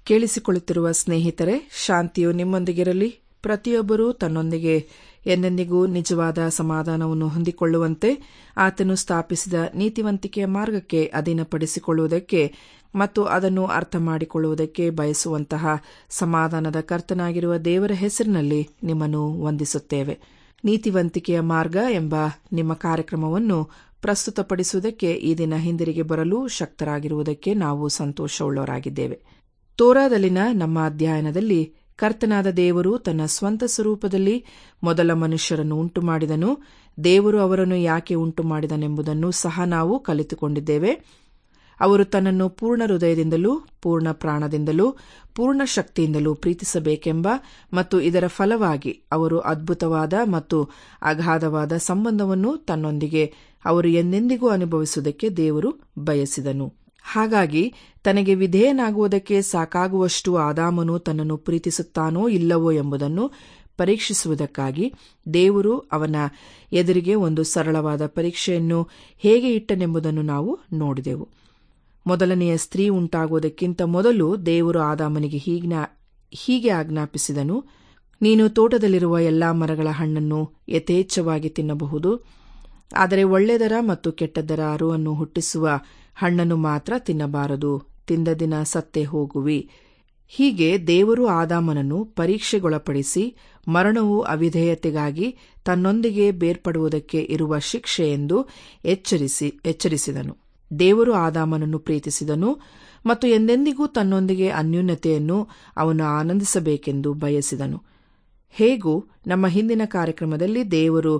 ಕೇಳಿಸಿಕೊಳ್ಳುತ್ತಿರುವ ಸ್ನೇಹಿತರೆ ಶಾಂತಿಯು ನಿಮ್ಮೊಂದಿಗಿರಲಿ ಪ್ರತಿಯೊಬ್ಬರೂ ತನ್ನೊಂದಿಗೆ ಎಂದೆಂದಿಗೂ ನಿಜವಾದ ಸಮಾಧಾನವನ್ನು ಹೊಂದಿಕೊಳ್ಳುವಂತೆ ಆತನು ಸ್ಥಾಪಿಸಿದ ನೀತಿವಂತಿಕೆಯ ಮಾರ್ಗಕ್ಕೆ ಅಧೀನಪಡಿಸಿಕೊಳ್ಳುವುದಕ್ಕೆ ಮತ್ತು ಅದನ್ನು ಅರ್ಥ ಮಾಡಿಕೊಳ್ಳುವುದಕ್ಕೆ ಬಯಸುವಂತಹ ಸಮಾಧಾನದ ಕರ್ತನಾಗಿರುವ ದೇವರ ಹೆಸರಿನಲ್ಲಿ ನಿಮ್ಮನ್ನು ವಂದಿಸುತ್ತೇವೆ ನೀತಿವಂತಿಕೆಯ ಮಾರ್ಗ ಎಂಬ ನಿಮ್ಮ ಕಾರ್ಯಕ್ರಮವನ್ನು ಪ್ರಸ್ತುತಪಡಿಸುವುದಕ್ಕೆ ಈ ದಿನ ಹಿಂದಿರುಗಿ ಬರಲು ಶಕ್ತರಾಗಿರುವುದಕ್ಕೆ ನಾವು ಸಂತೋಷವುಳ್ಳವರಾಗಿದ್ದೇವೆ ತೋರಾದಲ್ಲಿನ ನಮ್ಮ ಅಧ್ಯಯನದಲ್ಲಿ ಕರ್ತನಾದ ದೇವರು ತನ್ನ ಸ್ವಂತ ಸ್ವರೂಪದಲ್ಲಿ ಮೊದಲ ಮನುಷ್ಯರನ್ನು ಉಂಟು ಮಾಡಿದನು ದೇವರು ಅವರನ್ನು ಯಾಕೆ ಉಂಟು ಮಾಡಿದನೆಂಬುದನ್ನು ಸಹ ನಾವು ಕಲಿತುಕೊಂಡಿದ್ದೇವೆ ಅವರು ತನ್ನನ್ನು ಪೂರ್ಣ ಹೃದಯದಿಂದಲೂ ಪೂರ್ಣ ಪ್ರಾಣದಿಂದಲೂ ಪೂರ್ಣ ಶಕ್ತಿಯಿಂದಲೂ ಪ್ರೀತಿಸಬೇಕೆಂಬ ಮತ್ತು ಇದರ ಫಲವಾಗಿ ಅವರು ಅದ್ಭುತವಾದ ಮತ್ತು ಅಗಾಧವಾದ ಸಂಬಂಧವನ್ನು ತನ್ನೊಂದಿಗೆ ಅವರು ಎಂದೆಂದಿಗೂ ಅನುಭವಿಸುವುದಕ್ಕೆ ದೇವರು ಬಯಸಿದನು ಹಾಗಾಗಿ ತನಗೆ ವಿಧೇಯನಾಗುವುದಕ್ಕೆ ಸಾಕಾಗುವಷ್ಟು ಆದಾಮನು ತನ್ನನ್ನು ಪ್ರೀತಿಸುತ್ತಾನೋ ಇಲ್ಲವೋ ಎಂಬುದನ್ನು ಪರೀಕ್ಷಿಸುವುದಕ್ಕಾಗಿ ದೇವರು ಅವನ ಎದುರಿಗೆ ಒಂದು ಸರಳವಾದ ಪರೀಕ್ಷೆಯನ್ನು ಹೇಗೆ ಇಟ್ಟನೆಂಬುದನ್ನು ನಾವು ನೋಡಿದೆವು ಮೊದಲನೆಯ ಸ್ತ್ರೀ ಉಂಟಾಗುವುದಕ್ಕಿಂತ ಮೊದಲು ದೇವರು ಆದಾಮನಿಗೆ ಹೀಗೆ ಆಜ್ಞಾಪಿಸಿದನು ನೀನು ತೋಟದಲ್ಲಿರುವ ಎಲ್ಲಾ ಮರಗಳ ಹಣ್ಣನ್ನು ಯಥೇಚ್ಛವಾಗಿ ತಿನ್ನಬಹುದು ಆದರೆ ಒಳ್ಳೆದರ ಮತ್ತು ಕೆಟ್ಟದ್ದರ ಅರುವನ್ನು ಹುಟ್ಟಿಸುವ ಹಣ್ಣನ್ನು ಮಾತ್ರ ತಿನ್ನಬಾರದು ತಿಂದ ದಿನ ಸತ್ತೇ ಹೋಗುವಿ ಹೀಗೆ ದೇವರು ಆದಾಮನನ್ನು ಪರೀಕ್ಷೆಗೊಳಪಡಿಸಿ ಮರಣವು ಅವಿಧೇಯತೆಗಾಗಿ ತನ್ನೊಂದಿಗೆ ಬೇರ್ಪಡುವುದಕ್ಕೆ ಇರುವ ಶಿಕ್ಷೆ ಎಂದು ಎಚ್ಚರಿಸಿ ಎಚ್ಚರಿಸಿದನು ದೇವರು ಆದಾಮನನ್ನು ಪ್ರೀತಿಸಿದನು ಮತ್ತು ಎಂದೆಂದಿಗೂ ತನ್ನೊಂದಿಗೆ ಅನ್ಯೂನ್ಯತೆಯನ್ನು ಅವನು ಆನಂದಿಸಬೇಕೆಂದು ಬಯಸಿದನು ಹೇಗೂ ನಮ್ಮ ಹಿಂದಿನ ಕಾರ್ಯಕ್ರಮದಲ್ಲಿ ದೇವರು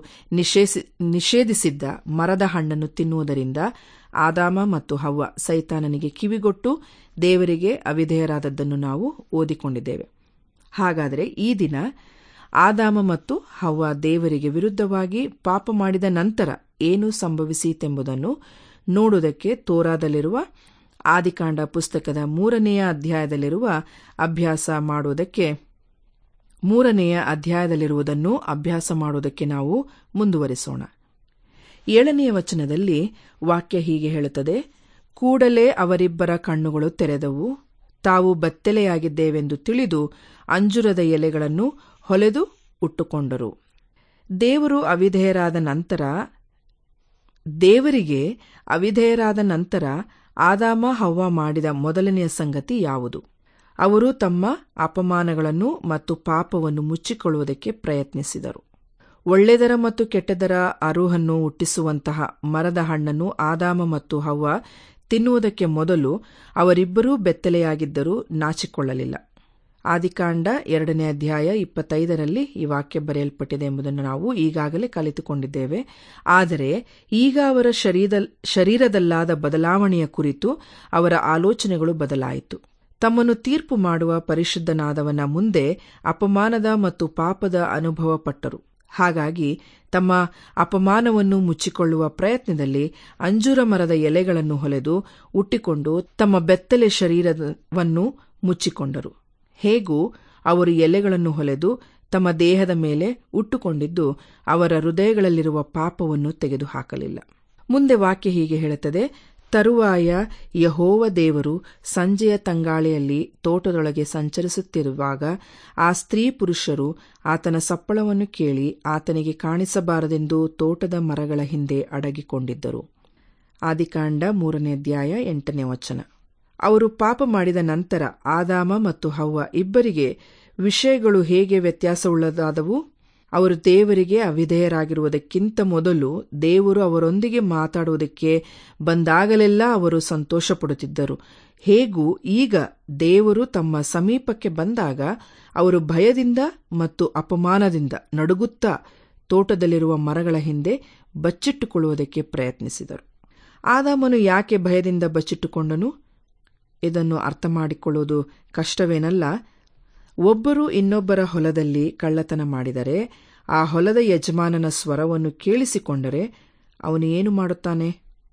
ನಿಷೇಧಿಸಿದ್ದ ಮರದ ಹಣ್ಣನ್ನು ತಿನ್ನುವುದರಿಂದ ಆದಾಮ ಮತ್ತು ಹವ್ವ ಸೈತಾನನಿಗೆ ಕಿವಿಗೊಟ್ಟು ದೇವರಿಗೆ ಅವಿಧೇಯರಾದದ್ದನ್ನು ನಾವು ಓದಿಕೊಂಡಿದ್ದೇವೆ ಹಾಗಾದರೆ ಈ ದಿನ ಆದಾಮ ಮತ್ತು ಹವ್ವ ದೇವರಿಗೆ ವಿರುದ್ಧವಾಗಿ ಪಾಪ ಮಾಡಿದ ನಂತರ ಏನು ಸಂಭವಿಸಿತೆಂಬುದನ್ನು ನೋಡುವುದಕ್ಕೆ ತೋರಾದಲ್ಲಿರುವ ಆದಿಕಾಂಡ ಪುಸ್ತಕದ ಮೂರನೆಯ ಅಧ್ಯಾಯದಲ್ಲಿರುವ ಅಭ್ಯಾಸ ಮಾಡುವುದಕ್ಕೆ ಮೂರನೆಯ ಅಧ್ಯಾಯದಲ್ಲಿರುವುದನ್ನು ಅಭ್ಯಾಸ ಮಾಡುವುದಕ್ಕೆ ನಾವು ಮುಂದುವರಿಸೋಣ ಏಳನೆಯ ವಚನದಲ್ಲಿ ವಾಕ್ಯ ಹೀಗೆ ಹೇಳುತ್ತದೆ ಕೂಡಲೇ ಅವರಿಬ್ಬರ ಕಣ್ಣುಗಳು ತೆರೆದವು ತಾವು ಬತ್ತೆಲೆಯಾಗಿದ್ದೇವೆಂದು ತಿಳಿದು ಅಂಜುರದ ಎಲೆಗಳನ್ನು ಹೊಲೆದು ಉಟ್ಟುಕೊಂಡರು ದೇವರು ಅವಿಧೇಯರಾದ ನಂತರ ದೇವರಿಗೆ ಅವಿಧೇಯರಾದ ನಂತರ ಆದಾಮ ಹವ್ವ ಮಾಡಿದ ಮೊದಲನೆಯ ಸಂಗತಿ ಯಾವುದು ಅವರು ತಮ್ಮ ಅಪಮಾನಗಳನ್ನು ಮತ್ತು ಪಾಪವನ್ನು ಮುಚ್ಚಿಕೊಳ್ಳುವುದಕ್ಕೆ ಪ್ರಯತ್ನಿಸಿದರು ಒಳ್ಳೆದರ ಮತ್ತು ಕೆಟ್ಟದರ ಅರುಹನ್ನು ಹುಟ್ಟಿಸುವಂತಹ ಮರದ ಹಣ್ಣನ್ನು ಆದಾಮ ಮತ್ತು ಹವ್ವ ತಿನ್ನುವುದಕ್ಕೆ ಮೊದಲು ಅವರಿಬ್ಬರೂ ಬೆತ್ತಲೆಯಾಗಿದ್ದರೂ ನಾಚಿಕೊಳ್ಳಲಿಲ್ಲ ಆದಿಕಾಂಡ ಎರಡನೇ ಅಧ್ಯಾಯ ಇಪ್ಪತ್ತೈದರಲ್ಲಿ ಈ ವಾಕ್ಯ ಬರೆಯಲ್ಪಟ್ಟಿದೆ ಎಂಬುದನ್ನು ನಾವು ಈಗಾಗಲೇ ಕಲಿತುಕೊಂಡಿದ್ದೇವೆ ಆದರೆ ಈಗ ಅವರ ಶರೀರದಲ್ಲಾದ ಬದಲಾವಣೆಯ ಕುರಿತು ಅವರ ಆಲೋಚನೆಗಳು ಬದಲಾಯಿತು ತಮ್ಮನ್ನು ತೀರ್ಪು ಮಾಡುವ ಪರಿಶುದ್ಧನಾದವನ ಮುಂದೆ ಅಪಮಾನದ ಮತ್ತು ಪಾಪದ ಅನುಭವ ಪಟ್ಟರು ಹಾಗಾಗಿ ತಮ್ಮ ಅಪಮಾನವನ್ನು ಮುಚ್ಚಿಕೊಳ್ಳುವ ಪ್ರಯತ್ನದಲ್ಲಿ ಅಂಜೂರ ಮರದ ಎಲೆಗಳನ್ನು ಹೊಲೆದು ಉಟ್ಟಿಕೊಂಡು ತಮ್ಮ ಬೆತ್ತಲೆ ಶರೀರವನ್ನು ಮುಚ್ಚಿಕೊಂಡರು ಹೇಗೂ ಅವರು ಎಲೆಗಳನ್ನು ಹೊಲೆದು ತಮ್ಮ ದೇಹದ ಮೇಲೆ ಉಟ್ಟುಕೊಂಡಿದ್ದು ಅವರ ಹೃದಯಗಳಲ್ಲಿರುವ ಪಾಪವನ್ನು ತೆಗೆದುಹಾಕಲಿಲ್ಲ ಮುಂದೆ ವಾಕ್ಯ ಹೀಗೆ ಹೇಳುತ್ತದೆ ತರುವಾಯ ಯಹೋವ ದೇವರು ಸಂಜೆಯ ತಂಗಾಳಿಯಲ್ಲಿ ತೋಟದೊಳಗೆ ಸಂಚರಿಸುತ್ತಿರುವಾಗ ಆ ಸ್ತ್ರೀ ಪುರುಷರು ಆತನ ಸಪ್ಪಳವನ್ನು ಕೇಳಿ ಆತನಿಗೆ ಕಾಣಿಸಬಾರದೆಂದು ತೋಟದ ಮರಗಳ ಹಿಂದೆ ಅಡಗಿಕೊಂಡಿದ್ದರು ಆದಿಕಾಂಡ ಮೂರನೇ ಅಧ್ಯಾಯ ಎಂಟನೇ ವಚನ ಅವರು ಪಾಪ ಮಾಡಿದ ನಂತರ ಆದಾಮ ಮತ್ತು ಹವ್ವ ಇಬ್ಬರಿಗೆ ವಿಷಯಗಳು ಹೇಗೆ ವ್ಯತ್ಯಾಸವುಳ್ಳದಾದವು ಅವರು ದೇವರಿಗೆ ಅವಿಧೇಯರಾಗಿರುವುದಕ್ಕಿಂತ ಮೊದಲು ದೇವರು ಅವರೊಂದಿಗೆ ಮಾತಾಡುವುದಕ್ಕೆ ಬಂದಾಗಲೆಲ್ಲ ಅವರು ಸಂತೋಷಪಡುತ್ತಿದ್ದರು ಹೇಗೂ ಈಗ ದೇವರು ತಮ್ಮ ಸಮೀಪಕ್ಕೆ ಬಂದಾಗ ಅವರು ಭಯದಿಂದ ಮತ್ತು ಅಪಮಾನದಿಂದ ನಡುಗುತ್ತಾ ತೋಟದಲ್ಲಿರುವ ಮರಗಳ ಹಿಂದೆ ಬಚ್ಚಿಟ್ಟುಕೊಳ್ಳುವುದಕ್ಕೆ ಪ್ರಯತ್ನಿಸಿದರು ಆದಾಮನು ಯಾಕೆ ಭಯದಿಂದ ಬಚ್ಚಿಟ್ಟುಕೊಂಡನು ಇದನ್ನು ಅರ್ಥ ಮಾಡಿಕೊಳ್ಳುವುದು ಕಷ್ಟವೇನಲ್ಲ ಒಬ್ಬರು ಇನ್ನೊಬ್ಬರ ಹೊಲದಲ್ಲಿ ಕಳ್ಳತನ ಮಾಡಿದರೆ ಆ ಹೊಲದ ಯಜಮಾನನ ಸ್ವರವನ್ನು ಕೇಳಿಸಿಕೊಂಡರೆ ಅವನು ಏನು ಮಾಡುತ್ತಾನೆ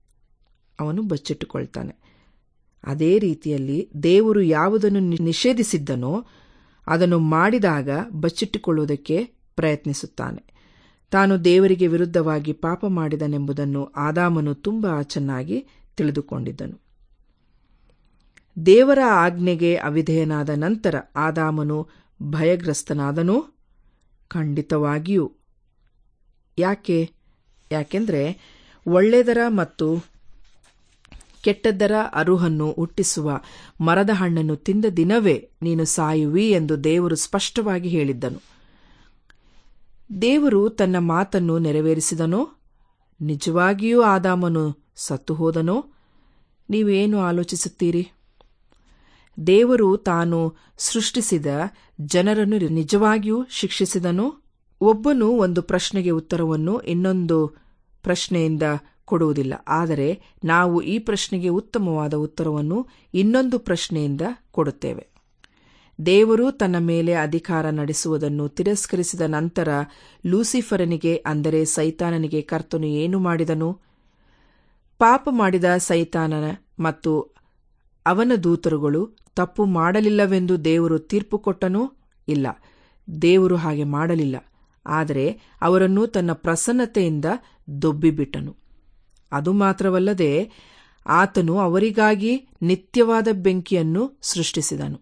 ಅವನು ಬಚ್ಚಿಟ್ಟುಕೊಳ್ತಾನೆ ಅದೇ ರೀತಿಯಲ್ಲಿ ದೇವರು ಯಾವುದನ್ನು ನಿಷೇಧಿಸಿದ್ದನೋ ಅದನ್ನು ಮಾಡಿದಾಗ ಬಚ್ಚಿಟ್ಟುಕೊಳ್ಳುವುದಕ್ಕೆ ಪ್ರಯತ್ನಿಸುತ್ತಾನೆ ತಾನು ದೇವರಿಗೆ ವಿರುದ್ಧವಾಗಿ ಪಾಪ ಮಾಡಿದನೆಂಬುದನ್ನು ಆದಾಮನು ತುಂಬಾ ಚೆನ್ನಾಗಿ ತಿಳಿದುಕೊಂಡಿದ್ದನು ದೇವರ ಆಜ್ಞೆಗೆ ಅವಿಧೇಯನಾದ ನಂತರ ಆದಾಮನು ಭಯಗ್ರಸ್ತನಾದನೋ ಖಂಡಿತವಾಗಿಯೂ ಯಾಕೆ ಯಾಕೆಂದರೆ ಒಳ್ಳೆದರ ಮತ್ತು ಕೆಟ್ಟದ್ದರ ಅರುಹನ್ನು ಹುಟ್ಟಿಸುವ ಮರದ ಹಣ್ಣನ್ನು ತಿಂದ ದಿನವೇ ನೀನು ಸಾಯುವಿ ಎಂದು ದೇವರು ಸ್ಪಷ್ಟವಾಗಿ ಹೇಳಿದ್ದನು ದೇವರು ತನ್ನ ಮಾತನ್ನು ನೆರವೇರಿಸಿದನೋ ನಿಜವಾಗಿಯೂ ಆದಾಮನು ಸತ್ತು ಹೋದನೋ ನೀವೇನು ಆಲೋಚಿಸುತ್ತೀರಿ ದೇವರು ತಾನು ಸೃಷ್ಟಿಸಿದ ಜನರನ್ನು ನಿಜವಾಗಿಯೂ ಶಿಕ್ಷಿಸಿದನೋ ಒಬ್ಬನು ಒಂದು ಪ್ರಶ್ನೆಗೆ ಉತ್ತರವನ್ನು ಇನ್ನೊಂದು ಪ್ರಶ್ನೆಯಿಂದ ಕೊಡುವುದಿಲ್ಲ ಆದರೆ ನಾವು ಈ ಪ್ರಶ್ನೆಗೆ ಉತ್ತಮವಾದ ಉತ್ತರವನ್ನು ಇನ್ನೊಂದು ಪ್ರಶ್ನೆಯಿಂದ ಕೊಡುತ್ತೇವೆ ದೇವರು ತನ್ನ ಮೇಲೆ ಅಧಿಕಾರ ನಡೆಸುವುದನ್ನು ತಿರಸ್ಕರಿಸಿದ ನಂತರ ಲೂಸಿಫರನಿಗೆ ಅಂದರೆ ಸೈತಾನನಿಗೆ ಕರ್ತನು ಏನು ಮಾಡಿದನು ಪಾಪ ಮಾಡಿದ ಸೈತಾನನ ಮತ್ತು ಅವನ ದೂತರುಗಳು ತಪ್ಪು ಮಾಡಲಿಲ್ಲವೆಂದು ದೇವರು ತೀರ್ಪು ಕೊಟ್ಟನೋ ಇಲ್ಲ ದೇವರು ಹಾಗೆ ಮಾಡಲಿಲ್ಲ ಆದರೆ ಅವರನ್ನು ತನ್ನ ಪ್ರಸನ್ನತೆಯಿಂದ ದೊಬ್ಬಿಬಿಟ್ಟನು ಅದು ಮಾತ್ರವಲ್ಲದೆ ಆತನು ಅವರಿಗಾಗಿ ನಿತ್ಯವಾದ ಬೆಂಕಿಯನ್ನು ಸೃಷ್ಟಿಸಿದನು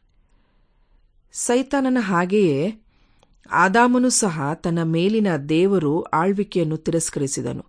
ಸೈತಾನನ ಹಾಗೆಯೇ ಆದಾಮನು ಸಹ ತನ್ನ ಮೇಲಿನ ದೇವರು ಆಳ್ವಿಕೆಯನ್ನು ತಿರಸ್ಕರಿಸಿದನು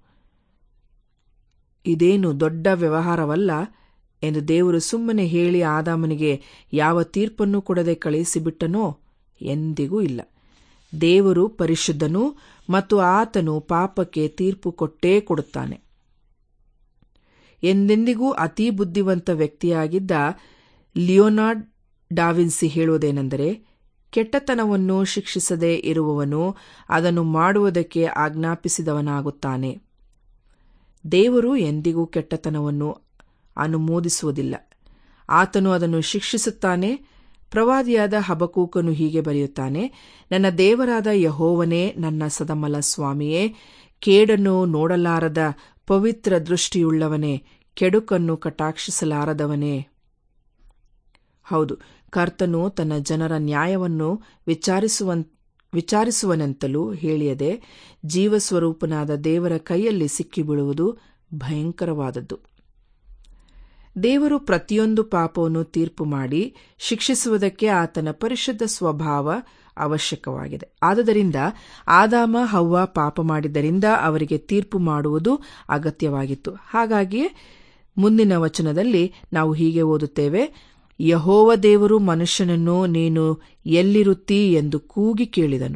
ಇದೇನು ದೊಡ್ಡ ವ್ಯವಹಾರವಲ್ಲ ಎಂದು ದೇವರು ಸುಮ್ಮನೆ ಹೇಳಿ ಆದಾಮನಿಗೆ ಯಾವ ತೀರ್ಪನ್ನು ಕೊಡದೆ ಕಳುಹಿಸಿಬಿಟ್ಟನೋ ಎಂದಿಗೂ ಇಲ್ಲ ದೇವರು ಪರಿಶುದ್ಧನು ಮತ್ತು ಆತನು ಪಾಪಕ್ಕೆ ತೀರ್ಪು ಕೊಟ್ಟೇ ಕೊಡುತ್ತಾನೆ ಎಂದೆಂದಿಗೂ ಅತೀ ಬುದ್ಧಿವಂತ ವ್ಯಕ್ತಿಯಾಗಿದ್ದ ಲಿಯೋನಾರ್ಡ್ ಡಾವಿನ್ಸಿ ಹೇಳುವುದೇನೆಂದರೆ ಕೆಟ್ಟತನವನ್ನು ಶಿಕ್ಷಿಸದೇ ಇರುವವನು ಅದನ್ನು ಮಾಡುವುದಕ್ಕೆ ಆಜ್ಞಾಪಿಸಿದವನಾಗುತ್ತಾನೆ ದೇವರು ಎಂದಿಗೂ ಕೆಟ್ಟತನವನ್ನು ಅನುಮೋದಿಸುವುದಿಲ್ಲ ಆತನು ಅದನ್ನು ಶಿಕ್ಷಿಸುತ್ತಾನೆ ಪ್ರವಾದಿಯಾದ ಹಬಕೂಕನು ಹೀಗೆ ಬರೆಯುತ್ತಾನೆ ನನ್ನ ದೇವರಾದ ಯಹೋವನೇ ನನ್ನ ಸದಮಲ ಸ್ವಾಮಿಯೇ ಕೇಡನ್ನು ನೋಡಲಾರದ ಪವಿತ್ರ ದೃಷ್ಟಿಯುಳ್ಳವನೇ ಕೆಡುಕನ್ನು ಕಟಾಕ್ಷಿಸಲಾರದವನೇ ಹೌದು ಕರ್ತನು ತನ್ನ ಜನರ ನ್ಯಾಯವನ್ನು ವಿಚಾರಿಸುವ ವಿಚಾರಿಸುವನೆಂತಲೂ ಹೇಳಿಯದೆ ಜೀವಸ್ವರೂಪನಾದ ದೇವರ ಕೈಯಲ್ಲಿ ಸಿಕ್ಕಿಬೀಳುವುದು ಭಯಂಕರವಾದದ್ದು ದೇವರು ಪ್ರತಿಯೊಂದು ಪಾಪವನ್ನು ತೀರ್ಪು ಮಾಡಿ ಶಿಕ್ಷಿಸುವುದಕ್ಕೆ ಆತನ ಪರಿಶುದ್ಧ ಸ್ವಭಾವ ಅವಶ್ಯಕವಾಗಿದೆ ಆದುದರಿಂದ ಆದಾಮ ಹವ್ವ ಪಾಪ ಮಾಡಿದ್ದರಿಂದ ಅವರಿಗೆ ತೀರ್ಪು ಮಾಡುವುದು ಅಗತ್ಯವಾಗಿತ್ತು ಹಾಗಾಗಿಯೇ ಮುಂದಿನ ವಚನದಲ್ಲಿ ನಾವು ಹೀಗೆ ಓದುತ್ತೇವೆ ಯಹೋವ ದೇವರು ಮನುಷ್ಯನನ್ನು ನೀನು ಎಲ್ಲಿರುತ್ತೀ ಎಂದು ಕೂಗಿ ಕೇಳಿದನು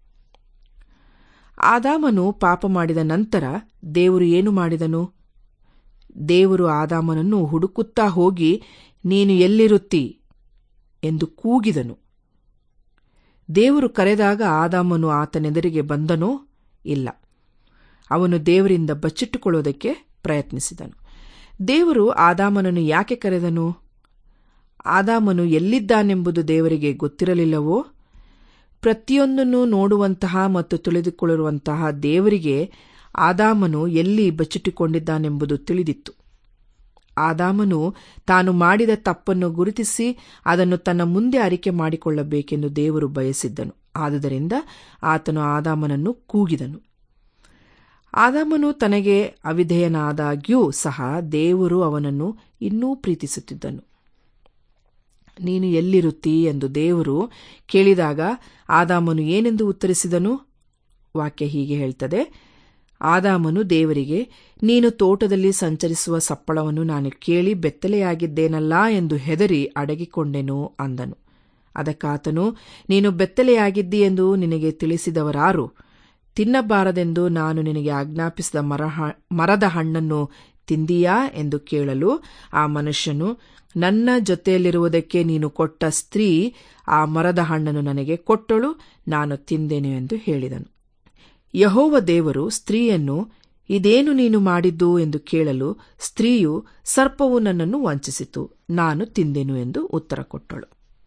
ಆದಾಮನು ಪಾಪ ಮಾಡಿದ ನಂತರ ದೇವರು ಏನು ಮಾಡಿದನು ದೇವರು ಆದಾಮನನ್ನು ಹುಡುಕುತ್ತಾ ಹೋಗಿ ನೀನು ಎಲ್ಲಿರುತ್ತೀ ಎಂದು ಕೂಗಿದನು ದೇವರು ಕರೆದಾಗ ಆದಾಮನು ಆತನೆದುರಿಗೆ ಬಂದನೋ ಇಲ್ಲ ಅವನು ದೇವರಿಂದ ಬಚ್ಚಿಟ್ಟುಕೊಳ್ಳುವುದಕ್ಕೆ ಪ್ರಯತ್ನಿಸಿದನು ದೇವರು ಆದಾಮನನ್ನು ಯಾಕೆ ಕರೆದನು ಆದಾಮನು ಎಲ್ಲಿದ್ದಾನೆಂಬುದು ದೇವರಿಗೆ ಗೊತ್ತಿರಲಿಲ್ಲವೋ ಪ್ರತಿಯೊಂದನ್ನು ನೋಡುವಂತಹ ಮತ್ತು ತಿಳಿದುಕೊಳ್ಳಿರುವಂತಹ ದೇವರಿಗೆ ಆದಾಮನು ಎಲ್ಲಿ ಬಚ್ಚಿಟ್ಟುಕೊಂಡಿದ್ದಾನೆಂಬುದು ತಿಳಿದಿತ್ತು ಆದಾಮನು ತಾನು ಮಾಡಿದ ತಪ್ಪನ್ನು ಗುರುತಿಸಿ ಅದನ್ನು ತನ್ನ ಮುಂದೆ ಅರಿಕೆ ಮಾಡಿಕೊಳ್ಳಬೇಕೆಂದು ದೇವರು ಬಯಸಿದ್ದನು ಆದುದರಿಂದ ಆತನು ಆದಾಮನನ್ನು ಕೂಗಿದನು ಆದಾಮನು ತನಗೆ ಅವಿಧೇಯನಾದಾಗ್ಯೂ ಸಹ ದೇವರು ಅವನನ್ನು ಇನ್ನೂ ಪ್ರೀತಿಸುತ್ತಿದ್ದನು ನೀನು ಎಲ್ಲಿರುತ್ತೀ ಎಂದು ದೇವರು ಕೇಳಿದಾಗ ಆದಾಮನು ಏನೆಂದು ಉತ್ತರಿಸಿದನು ವಾಕ್ಯ ಹೀಗೆ ಹೇಳ್ತದೆ ಆದಾಮನು ದೇವರಿಗೆ ನೀನು ತೋಟದಲ್ಲಿ ಸಂಚರಿಸುವ ಸಪ್ಪಳವನ್ನು ನಾನು ಕೇಳಿ ಬೆತ್ತಲೆಯಾಗಿದ್ದೇನಲ್ಲ ಎಂದು ಹೆದರಿ ಅಡಗಿಕೊಂಡೆನು ಅಂದನು ಅದಕ್ಕಾತನು ನೀನು ಬೆತ್ತಲೆಯಾಗಿದ್ದಿ ಎಂದು ನಿನಗೆ ತಿಳಿಸಿದವರಾರು ತಿನ್ನಬಾರದೆಂದು ನಾನು ನಿನಗೆ ಆಜ್ಞಾಪಿಸಿದ ಮರ ಮರದ ಹಣ್ಣನ್ನು ತಿಂದಿಯಾ ಎಂದು ಕೇಳಲು ಆ ಮನುಷ್ಯನು ನನ್ನ ಜೊತೆಯಲ್ಲಿರುವುದಕ್ಕೆ ನೀನು ಕೊಟ್ಟ ಸ್ತ್ರೀ ಆ ಮರದ ಹಣ್ಣನ್ನು ನನಗೆ ಕೊಟ್ಟಳು ನಾನು ತಿಂದೆನು ಎಂದು ಹೇಳಿದನು ಯಹೋವ ದೇವರು ಸ್ತ್ರೀಯನ್ನು ಇದೇನು ನೀನು ಮಾಡಿದ್ದು ಎಂದು ಕೇಳಲು ಸ್ತ್ರೀಯು ಸರ್ಪವು ನನ್ನನ್ನು ವಂಚಿಸಿತು ನಾನು ತಿಂದೆನು ಎಂದು ಉತ್ತರ ಕೊಟ್ಟಳು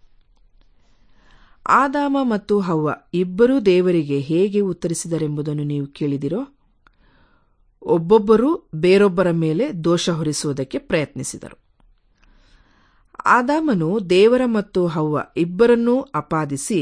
ಆದಾಮ ಮತ್ತು ಹವ್ವ ಇಬ್ಬರೂ ದೇವರಿಗೆ ಹೇಗೆ ಉತ್ತರಿಸಿದರೆಂಬುದನ್ನು ನೀವು ಕೇಳಿದಿರೋ ಒಬ್ಬೊಬ್ಬರು ಬೇರೊಬ್ಬರ ಮೇಲೆ ದೋಷ ಹೊರಿಸುವುದಕ್ಕೆ ಪ್ರಯತ್ನಿಸಿದರು ಆದಾಮನು ದೇವರ ಮತ್ತು ಹವ್ವ ಇಬ್ಬರನ್ನೂ ಅಪಾದಿಸಿ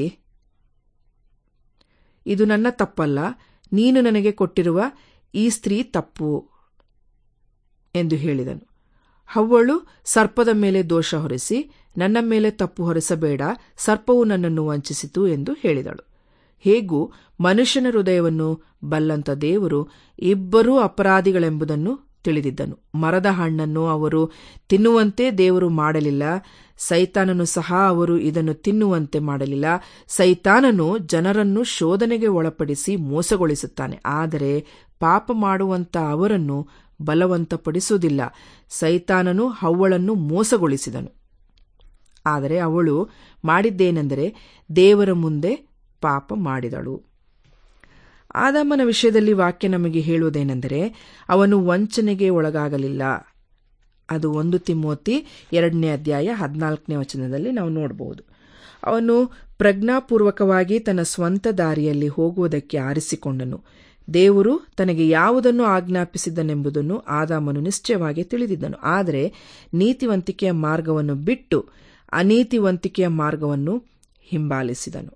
ಇದು ನನ್ನ ತಪ್ಪಲ್ಲ ನೀನು ನನಗೆ ಕೊಟ್ಟಿರುವ ಈ ಸ್ತ್ರೀ ತಪ್ಪು ಎಂದು ಹೇಳಿದನು ಹವ್ವಳು ಸರ್ಪದ ಮೇಲೆ ದೋಷ ಹೊರಿಸಿ ನನ್ನ ಮೇಲೆ ತಪ್ಪು ಹೊರಿಸಬೇಡ ಸರ್ಪವು ನನ್ನನ್ನು ವಂಚಿಸಿತು ಎಂದು ಹೇಳಿದಳು ಹೇಗೂ ಮನುಷ್ಯನ ಹೃದಯವನ್ನು ಬಲ್ಲಂತ ದೇವರು ಇಬ್ಬರೂ ಅಪರಾಧಿಗಳೆಂಬುದನ್ನು ತಿಳಿದಿದ್ದನು ಮರದ ಹಣ್ಣನ್ನು ಅವರು ತಿನ್ನುವಂತೆ ದೇವರು ಮಾಡಲಿಲ್ಲ ಸೈತಾನನು ಸಹ ಅವರು ಇದನ್ನು ತಿನ್ನುವಂತೆ ಮಾಡಲಿಲ್ಲ ಸೈತಾನನು ಜನರನ್ನು ಶೋಧನೆಗೆ ಒಳಪಡಿಸಿ ಮೋಸಗೊಳಿಸುತ್ತಾನೆ ಆದರೆ ಪಾಪ ಮಾಡುವಂತ ಅವರನ್ನು ಬಲವಂತಪಡಿಸುವುದಿಲ್ಲ ಸೈತಾನನು ಹವ್ವಳನ್ನು ಮೋಸಗೊಳಿಸಿದನು ಆದರೆ ಅವಳು ಮಾಡಿದ್ದೇನೆಂದರೆ ದೇವರ ಮುಂದೆ ಪಾಪ ಮಾಡಿದಳು ಆದಾಮನ ವಿಷಯದಲ್ಲಿ ವಾಕ್ಯ ನಮಗೆ ಹೇಳುವುದೇನೆಂದರೆ ಅವನು ವಂಚನೆಗೆ ಒಳಗಾಗಲಿಲ್ಲ ಅದು ಒಂದು ತಿಮ್ಮೋತಿ ಎರಡನೇ ಅಧ್ಯಾಯ ಹದಿನಾಲ್ಕನೇ ವಚನದಲ್ಲಿ ನಾವು ನೋಡಬಹುದು ಅವನು ಪ್ರಜ್ಞಾಪೂರ್ವಕವಾಗಿ ತನ್ನ ಸ್ವಂತ ದಾರಿಯಲ್ಲಿ ಹೋಗುವುದಕ್ಕೆ ಆರಿಸಿಕೊಂಡನು ದೇವರು ತನಗೆ ಯಾವುದನ್ನು ಆಜ್ಞಾಪಿಸಿದನೆಂಬುದನ್ನು ಆದಾಮನು ನಿಶ್ಚಯವಾಗಿ ತಿಳಿದಿದ್ದನು ಆದರೆ ನೀತಿವಂತಿಕೆಯ ಮಾರ್ಗವನ್ನು ಬಿಟ್ಟು ಅನೀತಿವಂತಿಕೆಯ ಮಾರ್ಗವನ್ನು ಹಿಂಬಾಲಿಸಿದನು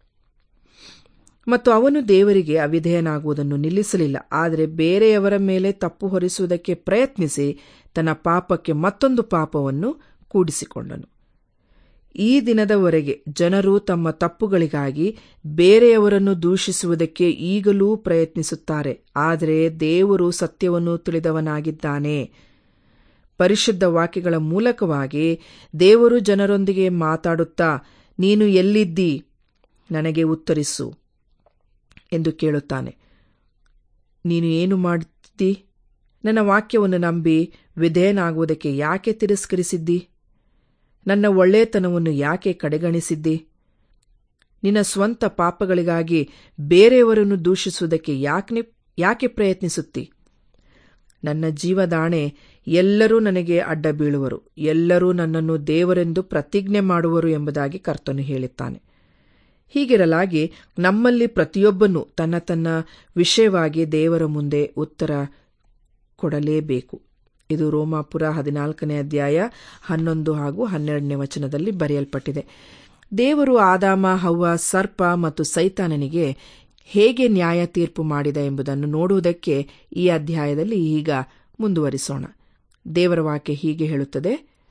ಮತ್ತು ಅವನು ದೇವರಿಗೆ ಅವಿಧೇಯನಾಗುವುದನ್ನು ನಿಲ್ಲಿಸಲಿಲ್ಲ ಆದರೆ ಬೇರೆಯವರ ಮೇಲೆ ತಪ್ಪು ಹೊರಿಸುವುದಕ್ಕೆ ಪ್ರಯತ್ನಿಸಿ ತನ್ನ ಪಾಪಕ್ಕೆ ಮತ್ತೊಂದು ಪಾಪವನ್ನು ಕೂಡಿಸಿಕೊಂಡನು ಈ ದಿನದವರೆಗೆ ಜನರು ತಮ್ಮ ತಪ್ಪುಗಳಿಗಾಗಿ ಬೇರೆಯವರನ್ನು ದೂಷಿಸುವುದಕ್ಕೆ ಈಗಲೂ ಪ್ರಯತ್ನಿಸುತ್ತಾರೆ ಆದರೆ ದೇವರು ಸತ್ಯವನ್ನು ತಿಳಿದವನಾಗಿದ್ದಾನೆ ಪರಿಶುದ್ಧ ವಾಕ್ಯಗಳ ಮೂಲಕವಾಗಿ ದೇವರು ಜನರೊಂದಿಗೆ ಮಾತಾಡುತ್ತಾ ನೀನು ಎಲ್ಲಿದ್ದೀ ನನಗೆ ಉತ್ತರಿಸು ಎಂದು ಕೇಳುತ್ತಾನೆ ನೀನು ಏನು ಮಾಡುತ್ತಿ ನನ್ನ ವಾಕ್ಯವನ್ನು ನಂಬಿ ವಿಧೇಯನಾಗುವುದಕ್ಕೆ ಯಾಕೆ ತಿರಸ್ಕರಿಸಿದ್ದಿ ನನ್ನ ಒಳ್ಳೆಯತನವನ್ನು ಯಾಕೆ ಕಡೆಗಣಿಸಿದ್ದಿ ನಿನ್ನ ಸ್ವಂತ ಪಾಪಗಳಿಗಾಗಿ ಬೇರೆಯವರನ್ನು ದೂಷಿಸುವುದಕ್ಕೆ ಯಾಕೆ ಯಾಕೆ ಪ್ರಯತ್ನಿಸುತ್ತಿ ನನ್ನ ಜೀವದಾಣೆ ಎಲ್ಲರೂ ನನಗೆ ಅಡ್ಡ ಬೀಳುವರು ಎಲ್ಲರೂ ನನ್ನನ್ನು ದೇವರೆಂದು ಪ್ರತಿಜ್ಞೆ ಮಾಡುವರು ಎಂಬುದಾಗಿ ಕರ್ತನು ಹೇಳುತ್ತಾನೆ ಹೀಗಿರಲಾಗಿ ನಮ್ಮಲ್ಲಿ ಪ್ರತಿಯೊಬ್ಬನೂ ತನ್ನ ತನ್ನ ವಿಷಯವಾಗಿ ದೇವರ ಮುಂದೆ ಉತ್ತರ ಕೊಡಲೇಬೇಕು ಇದು ರೋಮಾಪುರ ಹದಿನಾಲ್ಕನೇ ಅಧ್ಯಾಯ ಹನ್ನೊಂದು ಹಾಗೂ ಹನ್ನೆರಡನೇ ವಚನದಲ್ಲಿ ಬರೆಯಲ್ಪಟ್ಟಿದೆ ದೇವರು ಆದಾಮ ಹವ್ವ ಸರ್ಪ ಮತ್ತು ಸೈತಾನನಿಗೆ ಹೇಗೆ ನ್ಯಾಯ ತೀರ್ಪು ಮಾಡಿದ ಎಂಬುದನ್ನು ನೋಡುವುದಕ್ಕೆ ಈ ಅಧ್ಯಾಯದಲ್ಲಿ ಈಗ ಮುಂದುವರಿಸೋಣ ದೇವರ ವಾಕ್ಯ ಹೀಗೆ ಹೇಳುತ್ತದೆ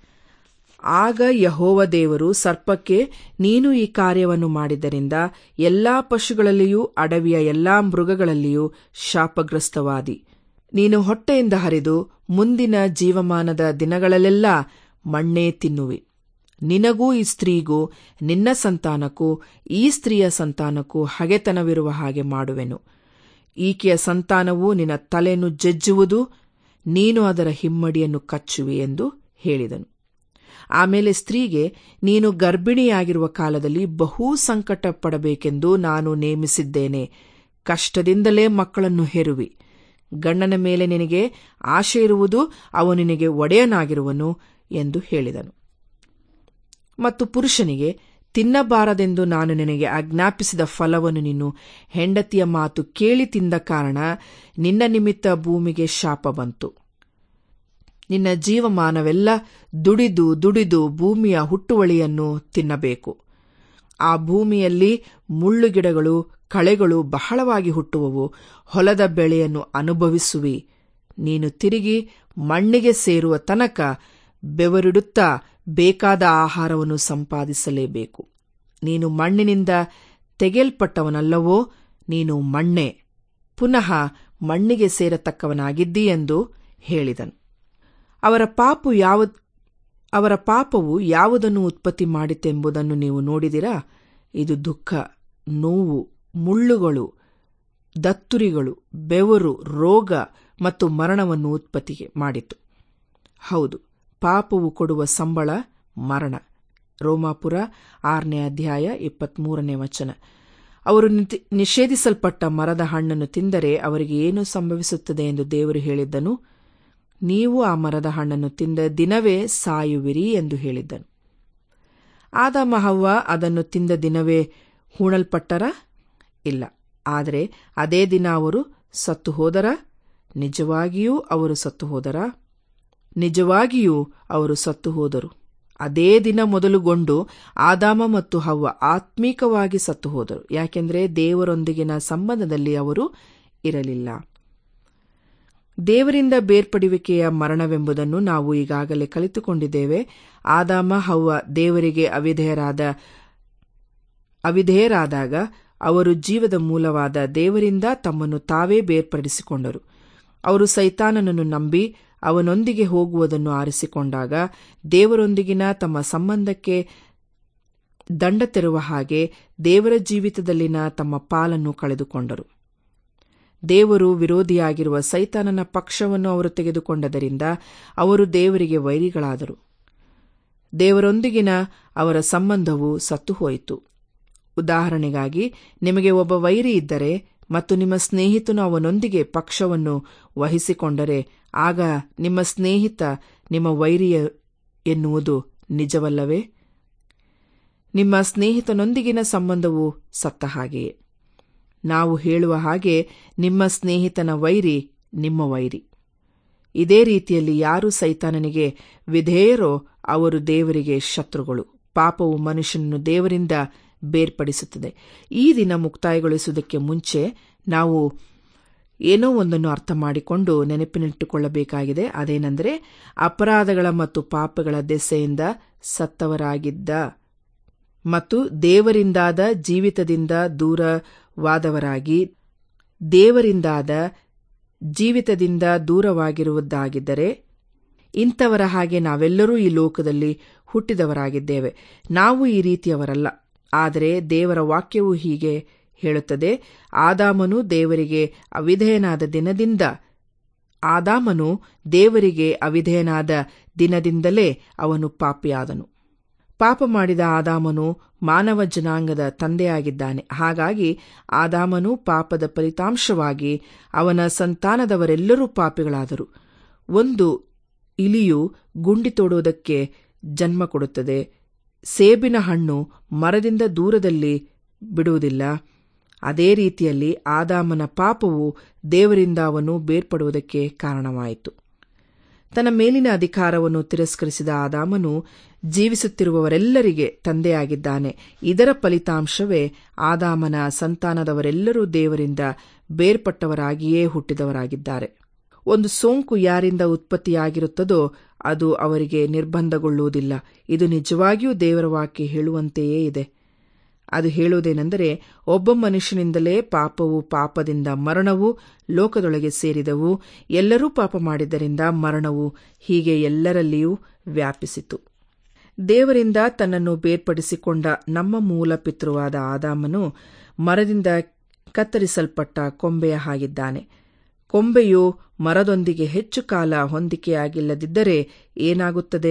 ಆಗ ಯಹೋವ ದೇವರು ಸರ್ಪಕ್ಕೆ ನೀನು ಈ ಕಾರ್ಯವನ್ನು ಮಾಡಿದ್ದರಿಂದ ಎಲ್ಲಾ ಪಶುಗಳಲ್ಲಿಯೂ ಅಡವಿಯ ಎಲ್ಲಾ ಮೃಗಗಳಲ್ಲಿಯೂ ಶಾಪಗ್ರಸ್ತವಾದಿ ನೀನು ಹೊಟ್ಟೆಯಿಂದ ಹರಿದು ಮುಂದಿನ ಜೀವಮಾನದ ದಿನಗಳಲ್ಲೆಲ್ಲ ಮಣ್ಣೇ ತಿನ್ನುವಿ ನಿನಗೂ ಈ ಸ್ತ್ರೀಗೂ ನಿನ್ನ ಸಂತಾನಕ್ಕೂ ಈ ಸ್ತ್ರೀಯ ಸಂತಾನಕ್ಕೂ ಹಗೆತನವಿರುವ ಹಾಗೆ ಮಾಡುವೆನು ಈಕೆಯ ಸಂತಾನವು ನಿನ್ನ ತಲೆಯನ್ನು ಜಜ್ಜುವುದು ನೀನು ಅದರ ಹಿಮ್ಮಡಿಯನ್ನು ಕಚ್ಚುವಿ ಎಂದು ಹೇಳಿದನು ಆಮೇಲೆ ಸ್ತ್ರೀಗೆ ನೀನು ಗರ್ಭಿಣಿಯಾಗಿರುವ ಕಾಲದಲ್ಲಿ ಬಹು ಸಂಕಟ ಪಡಬೇಕೆಂದು ನಾನು ನೇಮಿಸಿದ್ದೇನೆ ಕಷ್ಟದಿಂದಲೇ ಮಕ್ಕಳನ್ನು ಹೆರುವಿ ಗಂಡನ ಮೇಲೆ ನಿನಗೆ ಆಶೆ ಇರುವುದು ಅವನು ನಿನಗೆ ಒಡೆಯನಾಗಿರುವನು ಎಂದು ಹೇಳಿದನು ಮತ್ತು ಪುರುಷನಿಗೆ ತಿನ್ನಬಾರದೆಂದು ನಾನು ನಿನಗೆ ಆಜ್ಞಾಪಿಸಿದ ಫಲವನ್ನು ನೀನು ಹೆಂಡತಿಯ ಮಾತು ಕೇಳಿ ತಿಂದ ಕಾರಣ ನಿನ್ನ ನಿಮಿತ್ತ ಭೂಮಿಗೆ ಶಾಪ ಬಂತು ನಿನ್ನ ಜೀವಮಾನವೆಲ್ಲ ದುಡಿದು ದುಡಿದು ಭೂಮಿಯ ಹುಟ್ಟುವಳಿಯನ್ನು ತಿನ್ನಬೇಕು ಆ ಭೂಮಿಯಲ್ಲಿ ಮುಳ್ಳುಗಿಡಗಳು ಕಳೆಗಳು ಬಹಳವಾಗಿ ಹುಟ್ಟುವವು ಹೊಲದ ಬೆಳೆಯನ್ನು ಅನುಭವಿಸುವಿ ನೀನು ತಿರುಗಿ ಮಣ್ಣಿಗೆ ಸೇರುವ ತನಕ ಬೆವರಿಡುತ್ತಾ ಬೇಕಾದ ಆಹಾರವನ್ನು ಸಂಪಾದಿಸಲೇಬೇಕು ನೀನು ಮಣ್ಣಿನಿಂದ ತೆಗೆಯಲ್ಪಟ್ಟವನಲ್ಲವೋ ನೀನು ಮಣ್ಣೆ ಪುನಃ ಮಣ್ಣಿಗೆ ಸೇರತಕ್ಕವನಾಗಿದ್ದೀ ಎಂದು ಹೇಳಿದನು ಅವರ ಪಾಪು ಯಾವ ಅವರ ಪಾಪವು ಯಾವುದನ್ನು ಉತ್ಪತ್ತಿ ಮಾಡಿತೆಂಬುದನ್ನು ನೀವು ನೋಡಿದಿರಾ ಇದು ದುಃಖ ನೋವು ಮುಳ್ಳುಗಳು ದತ್ತುರಿಗಳು ಬೆವರು ರೋಗ ಮತ್ತು ಮರಣವನ್ನು ಉತ್ಪತ್ತಿಗೆ ಮಾಡಿತು ಹೌದು ಪಾಪವು ಕೊಡುವ ಸಂಬಳ ಮರಣ ರೋಮಾಪುರ ಆರನೇ ಅಧ್ಯಾಯ ಇಪ್ಪತ್ಮೂರನೇ ವಚನ ಅವರು ನಿಷೇಧಿಸಲ್ಪಟ್ಟ ಮರದ ಹಣ್ಣನ್ನು ತಿಂದರೆ ಅವರಿಗೆ ಏನು ಸಂಭವಿಸುತ್ತದೆ ಎಂದು ದೇವರು ಹೇಳಿದ್ದನು ನೀವು ಆ ಮರದ ಹಣ್ಣನ್ನು ತಿಂದ ದಿನವೇ ಸಾಯುವಿರಿ ಎಂದು ಹೇಳಿದ್ದನು ಆದಾಮ ಹವ್ವ ಅದನ್ನು ತಿಂದ ದಿನವೇ ಹೂಣಲ್ಪಟ್ಟರ ಇಲ್ಲ ಆದರೆ ಅದೇ ದಿನ ಅವರು ಸತ್ತು ಹೋದರ ನಿಜವಾಗಿಯೂ ಅವರು ಸತ್ತು ಹೋದರ ನಿಜವಾಗಿಯೂ ಅವರು ಸತ್ತು ಹೋದರು ಅದೇ ದಿನ ಮೊದಲುಗೊಂಡು ಆದಾಮ ಮತ್ತು ಹವ್ವ ಆತ್ಮೀಕವಾಗಿ ಸತ್ತು ಹೋದರು ಯಾಕೆಂದರೆ ದೇವರೊಂದಿಗಿನ ಸಂಬಂಧದಲ್ಲಿ ಅವರು ಇರಲಿಲ್ಲ ದೇವರಿಂದ ಬೇರ್ಪಡುವಿಕೆಯ ಮರಣವೆಂಬುದನ್ನು ನಾವು ಈಗಾಗಲೇ ಕಲಿತುಕೊಂಡಿದ್ದೇವೆ ಆದಾಮ ಹವ್ವ ದೇವರಿಗೆ ಅವಿಧೇಯರಾದ ಅವಿಧೇಯರಾದಾಗ ಅವರು ಜೀವದ ಮೂಲವಾದ ದೇವರಿಂದ ತಮ್ಮನ್ನು ತಾವೇ ಬೇರ್ಪಡಿಸಿಕೊಂಡರು ಅವರು ಸೈತಾನನನ್ನು ನಂಬಿ ಅವನೊಂದಿಗೆ ಹೋಗುವುದನ್ನು ಆರಿಸಿಕೊಂಡಾಗ ದೇವರೊಂದಿಗಿನ ತಮ್ಮ ಸಂಬಂಧಕ್ಕೆ ದಂಡ ತೆರುವ ಹಾಗೆ ದೇವರ ಜೀವಿತದಲ್ಲಿನ ತಮ್ಮ ಪಾಲನ್ನು ಕಳೆದುಕೊಂಡರು ದೇವರು ವಿರೋಧಿಯಾಗಿರುವ ಸೈತಾನನ ಪಕ್ಷವನ್ನು ಅವರು ತೆಗೆದುಕೊಂಡದರಿಂದ ಅವರು ದೇವರಿಗೆ ವೈರಿಗಳಾದರು ದೇವರೊಂದಿಗಿನ ಅವರ ಸಂಬಂಧವು ಸತ್ತು ಹೋಯಿತು ಉದಾಹರಣೆಗಾಗಿ ನಿಮಗೆ ಒಬ್ಬ ವೈರಿ ಇದ್ದರೆ ಮತ್ತು ನಿಮ್ಮ ಸ್ನೇಹಿತನು ಅವನೊಂದಿಗೆ ಪಕ್ಷವನ್ನು ವಹಿಸಿಕೊಂಡರೆ ಆಗ ನಿಮ್ಮ ಸ್ನೇಹಿತ ನಿಮ್ಮ ವೈರಿಯ ಎನ್ನುವುದು ನಿಜವಲ್ಲವೇ ನಿಮ್ಮ ಸ್ನೇಹಿತನೊಂದಿಗಿನ ಸಂಬಂಧವು ಸತ್ತ ಹಾಗೆಯೇ ನಾವು ಹೇಳುವ ಹಾಗೆ ನಿಮ್ಮ ಸ್ನೇಹಿತನ ವೈರಿ ನಿಮ್ಮ ವೈರಿ ಇದೇ ರೀತಿಯಲ್ಲಿ ಯಾರು ಸೈತಾನನಿಗೆ ವಿಧೇಯರೋ ಅವರು ದೇವರಿಗೆ ಶತ್ರುಗಳು ಪಾಪವು ಮನುಷ್ಯನನ್ನು ದೇವರಿಂದ ಬೇರ್ಪಡಿಸುತ್ತದೆ ಈ ದಿನ ಮುಕ್ತಾಯಗೊಳಿಸುವುದಕ್ಕೆ ಮುಂಚೆ ನಾವು ಏನೋ ಒಂದನ್ನು ಅರ್ಥ ಮಾಡಿಕೊಂಡು ನೆನಪಿನಿಟ್ಟುಕೊಳ್ಳಬೇಕಾಗಿದೆ ಅದೇನೆಂದರೆ ಅಪರಾಧಗಳ ಮತ್ತು ಪಾಪಗಳ ದೆಸೆಯಿಂದ ಸತ್ತವರಾಗಿದ್ದ ಮತ್ತು ದೇವರಿಂದಾದ ಜೀವಿತದಿಂದ ದೂರವಾದವರಾಗಿ ದೇವರಿಂದಾದ ಜೀವಿತದಿಂದ ದೂರವಾಗಿರುವುದಾಗಿದ್ದರೆ ಇಂಥವರ ಹಾಗೆ ನಾವೆಲ್ಲರೂ ಈ ಲೋಕದಲ್ಲಿ ಹುಟ್ಟಿದವರಾಗಿದ್ದೇವೆ ನಾವು ಈ ರೀತಿಯವರಲ್ಲ ಆದರೆ ದೇವರ ವಾಕ್ಯವು ಹೀಗೆ ಹೇಳುತ್ತದೆ ಆದಾಮನು ದೇವರಿಗೆ ಅವಿಧೇಯನಾದ ದಿನದಿಂದ ಆದಾಮನು ದೇವರಿಗೆ ಅವಿಧೇಯನಾದ ದಿನದಿಂದಲೇ ಅವನು ಪಾಪಿಯಾದನು ಪಾಪ ಮಾಡಿದ ಆದಾಮನು ಮಾನವ ಜನಾಂಗದ ತಂದೆಯಾಗಿದ್ದಾನೆ ಹಾಗಾಗಿ ಆದಾಮನು ಪಾಪದ ಫಲಿತಾಂಶವಾಗಿ ಅವನ ಸಂತಾನದವರೆಲ್ಲರೂ ಪಾಪಿಗಳಾದರು ಒಂದು ಇಲಿಯು ಗುಂಡಿ ತೋಡುವುದಕ್ಕೆ ಜನ್ಮ ಕೊಡುತ್ತದೆ ಸೇಬಿನ ಹಣ್ಣು ಮರದಿಂದ ದೂರದಲ್ಲಿ ಬಿಡುವುದಿಲ್ಲ ಅದೇ ರೀತಿಯಲ್ಲಿ ಆದಾಮನ ಪಾಪವು ದೇವರಿಂದ ಅವನು ಬೇರ್ಪಡುವುದಕ್ಕೆ ಕಾರಣವಾಯಿತು ತನ್ನ ಮೇಲಿನ ಅಧಿಕಾರವನ್ನು ತಿರಸ್ಕರಿಸಿದ ಆದಾಮನು ಜೀವಿಸುತ್ತಿರುವವರೆಲ್ಲರಿಗೆ ತಂದೆಯಾಗಿದ್ದಾನೆ ಇದರ ಫಲಿತಾಂಶವೇ ಆದಾಮನ ಸಂತಾನದವರೆಲ್ಲರೂ ದೇವರಿಂದ ಬೇರ್ಪಟ್ಟವರಾಗಿಯೇ ಹುಟ್ಟಿದವರಾಗಿದ್ದಾರೆ ಒಂದು ಸೋಂಕು ಯಾರಿಂದ ಉತ್ಪತ್ತಿಯಾಗಿರುತ್ತದೋ ಅದು ಅವರಿಗೆ ನಿರ್ಬಂಧಗೊಳ್ಳುವುದಿಲ್ಲ ಇದು ನಿಜವಾಗಿಯೂ ದೇವರ ವಾಕ್ಯ ಹೇಳುವಂತೆಯೇ ಇದೆ ಅದು ಹೇಳುವುದೇನೆಂದರೆ ಒಬ್ಬ ಮನುಷ್ಯನಿಂದಲೇ ಪಾಪವು ಪಾಪದಿಂದ ಮರಣವು ಲೋಕದೊಳಗೆ ಸೇರಿದವು ಎಲ್ಲರೂ ಪಾಪ ಮಾಡಿದ್ದರಿಂದ ಮರಣವು ಹೀಗೆ ಎಲ್ಲರಲ್ಲಿಯೂ ವ್ಯಾಪಿಸಿತು ದೇವರಿಂದ ತನ್ನನ್ನು ಬೇರ್ಪಡಿಸಿಕೊಂಡ ನಮ್ಮ ಮೂಲ ಪಿತೃವಾದ ಆದಾಮನು ಮರದಿಂದ ಕತ್ತರಿಸಲ್ಪಟ್ಟ ಕೊಂಬೆಯ ಹಾಗಿದ್ದಾನೆ ಕೊಂಬೆಯು ಮರದೊಂದಿಗೆ ಹೆಚ್ಚು ಕಾಲ ಹೊಂದಿಕೆಯಾಗಿಲ್ಲದಿದ್ದರೆ ಏನಾಗುತ್ತದೆ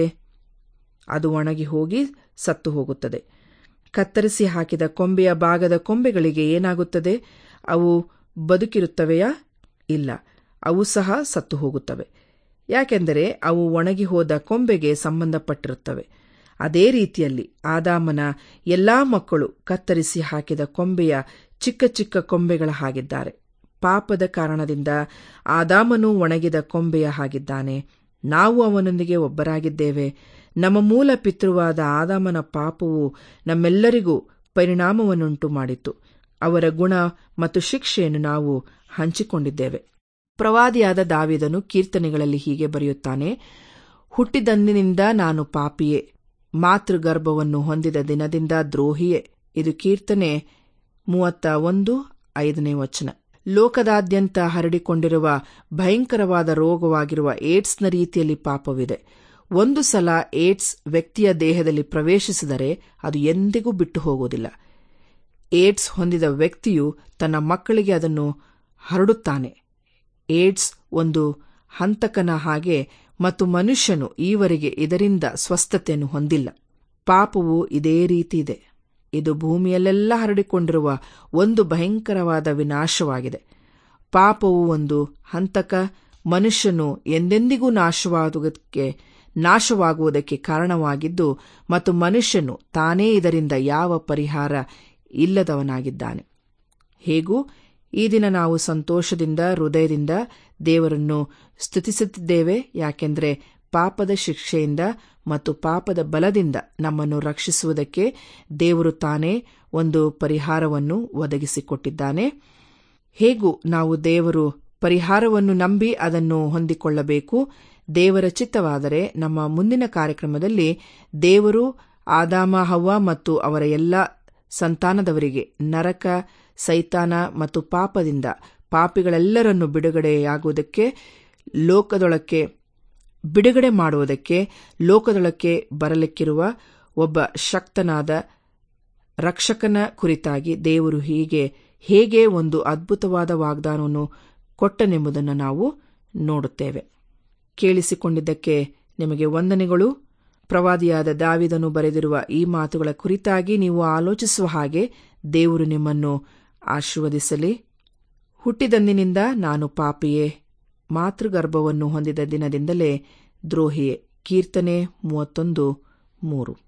ಅದು ಒಣಗಿ ಹೋಗಿ ಸತ್ತು ಹೋಗುತ್ತದೆ ಕತ್ತರಿಸಿ ಹಾಕಿದ ಕೊಂಬೆಯ ಭಾಗದ ಕೊಂಬೆಗಳಿಗೆ ಏನಾಗುತ್ತದೆ ಅವು ಬದುಕಿರುತ್ತವೆಯಾ ಇಲ್ಲ ಅವು ಸಹ ಸತ್ತು ಹೋಗುತ್ತವೆ ಯಾಕೆಂದರೆ ಅವು ಒಣಗಿ ಹೋದ ಕೊಂಬೆಗೆ ಸಂಬಂಧಪಟ್ಟಿರುತ್ತವೆ ಅದೇ ರೀತಿಯಲ್ಲಿ ಆದಾಮನ ಎಲ್ಲಾ ಮಕ್ಕಳು ಕತ್ತರಿಸಿ ಹಾಕಿದ ಕೊಂಬೆಯ ಚಿಕ್ಕ ಚಿಕ್ಕ ಕೊಂಬೆಗಳ ಹಾಗಿದ್ದಾರೆ ಪಾಪದ ಕಾರಣದಿಂದ ಆದಾಮನು ಒಣಗಿದ ಕೊಂಬೆಯ ಹಾಗಿದ್ದಾನೆ ನಾವು ಅವನೊಂದಿಗೆ ಒಬ್ಬರಾಗಿದ್ದೇವೆ ನಮ್ಮ ಮೂಲ ಪಿತೃವಾದ ಆದಾಮನ ಪಾಪವು ನಮ್ಮೆಲ್ಲರಿಗೂ ಪರಿಣಾಮವನ್ನುಂಟು ಮಾಡಿತು ಅವರ ಗುಣ ಮತ್ತು ಶಿಕ್ಷೆಯನ್ನು ನಾವು ಹಂಚಿಕೊಂಡಿದ್ದೇವೆ ಪ್ರವಾದಿಯಾದ ದಾವಿದನು ಕೀರ್ತನೆಗಳಲ್ಲಿ ಹೀಗೆ ಬರೆಯುತ್ತಾನೆ ಹುಟ್ಟಿದಂದಿನಿಂದ ನಾನು ಪಾಪಿಯೇ ಮಾತೃಗರ್ಭವನ್ನು ಹೊಂದಿದ ದಿನದಿಂದ ದ್ರೋಹಿಯೇ ಇದು ಕೀರ್ತನೆ ಮೂವತ್ತ ಒಂದು ಐದನೇ ವಚನ ಲೋಕದಾದ್ಯಂತ ಹರಡಿಕೊಂಡಿರುವ ಭಯಂಕರವಾದ ರೋಗವಾಗಿರುವ ಏಡ್ಸ್ನ ರೀತಿಯಲ್ಲಿ ಪಾಪವಿದೆ ಒಂದು ಸಲ ಏಡ್ಸ್ ವ್ಯಕ್ತಿಯ ದೇಹದಲ್ಲಿ ಪ್ರವೇಶಿಸಿದರೆ ಅದು ಎಂದಿಗೂ ಬಿಟ್ಟು ಹೋಗುವುದಿಲ್ಲ ಏಡ್ಸ್ ಹೊಂದಿದ ವ್ಯಕ್ತಿಯು ತನ್ನ ಮಕ್ಕಳಿಗೆ ಅದನ್ನು ಹರಡುತ್ತಾನೆ ಏಡ್ಸ್ ಒಂದು ಹಂತಕನ ಹಾಗೆ ಮತ್ತು ಮನುಷ್ಯನು ಈವರೆಗೆ ಇದರಿಂದ ಸ್ವಸ್ಥತೆಯನ್ನು ಹೊಂದಿಲ್ಲ ಪಾಪವು ಇದೇ ರೀತಿ ಇದೆ ಇದು ಭೂಮಿಯಲ್ಲೆಲ್ಲ ಹರಡಿಕೊಂಡಿರುವ ಒಂದು ಭಯಂಕರವಾದ ವಿನಾಶವಾಗಿದೆ ಪಾಪವು ಒಂದು ಹಂತಕ ಮನುಷ್ಯನು ಎಂದೆಂದಿಗೂ ನಾಶವಾಗುವುದಕ್ಕೆ ನಾಶವಾಗುವುದಕ್ಕೆ ಕಾರಣವಾಗಿದ್ದು ಮತ್ತು ಮನುಷ್ಯನು ತಾನೇ ಇದರಿಂದ ಯಾವ ಪರಿಹಾರ ಇಲ್ಲದವನಾಗಿದ್ದಾನೆ ಹೇಗೂ ಈ ದಿನ ನಾವು ಸಂತೋಷದಿಂದ ಹೃದಯದಿಂದ ದೇವರನ್ನು ಸ್ತುತಿಸುತ್ತಿದ್ದೇವೆ ಯಾಕೆಂದರೆ ಪಾಪದ ಶಿಕ್ಷೆಯಿಂದ ಮತ್ತು ಪಾಪದ ಬಲದಿಂದ ನಮ್ಮನ್ನು ರಕ್ಷಿಸುವುದಕ್ಕೆ ದೇವರು ತಾನೇ ಒಂದು ಪರಿಹಾರವನ್ನು ಒದಗಿಸಿಕೊಟ್ಟಿದ್ದಾನೆ ಹೇಗೂ ನಾವು ದೇವರು ಪರಿಹಾರವನ್ನು ನಂಬಿ ಅದನ್ನು ಹೊಂದಿಕೊಳ್ಳಬೇಕು ದೇವರ ಚಿತ್ತವಾದರೆ ನಮ್ಮ ಮುಂದಿನ ಕಾರ್ಯಕ್ರಮದಲ್ಲಿ ದೇವರು ಆದಾಮ ಹವ್ವ ಮತ್ತು ಅವರ ಎಲ್ಲ ಸಂತಾನದವರಿಗೆ ನರಕ ಸೈತಾನ ಮತ್ತು ಪಾಪದಿಂದ ಪಾಪಿಗಳೆಲ್ಲರನ್ನು ಬಿಡುಗಡೆಯಾಗುವುದಕ್ಕೆ ಲೋಕದೊಳಕ್ಕೆ ಬಿಡುಗಡೆ ಮಾಡುವುದಕ್ಕೆ ಲೋಕದೊಳಕ್ಕೆ ಬರಲಿಕ್ಕಿರುವ ಒಬ್ಬ ಶಕ್ತನಾದ ರಕ್ಷಕನ ಕುರಿತಾಗಿ ದೇವರು ಹೀಗೆ ಹೇಗೆ ಒಂದು ಅದ್ಭುತವಾದ ವಾಗ್ದಾನವನ್ನು ಕೊಟ್ಟನೆಂಬುದನ್ನು ನಾವು ನೋಡುತ್ತೇವೆ ಕೇಳಿಸಿಕೊಂಡಿದ್ದಕ್ಕೆ ನಿಮಗೆ ವಂದನೆಗಳು ಪ್ರವಾದಿಯಾದ ದಾವಿದನು ಬರೆದಿರುವ ಈ ಮಾತುಗಳ ಕುರಿತಾಗಿ ನೀವು ಆಲೋಚಿಸುವ ಹಾಗೆ ದೇವರು ನಿಮ್ಮನ್ನು ಆಶೀರ್ವದಿಸಲಿ ಹುಟ್ಟಿದಂದಿನಿಂದ ನಾನು ಪಾಪಿಯೇ ಮಾತೃಗರ್ಭವನ್ನು ಹೊಂದಿದ ದಿನದಿಂದಲೇ ದ್ರೋಹಿಯೇ ಕೀರ್ತನೆ ಮೂವತ್ತೊಂದು ಮೂರು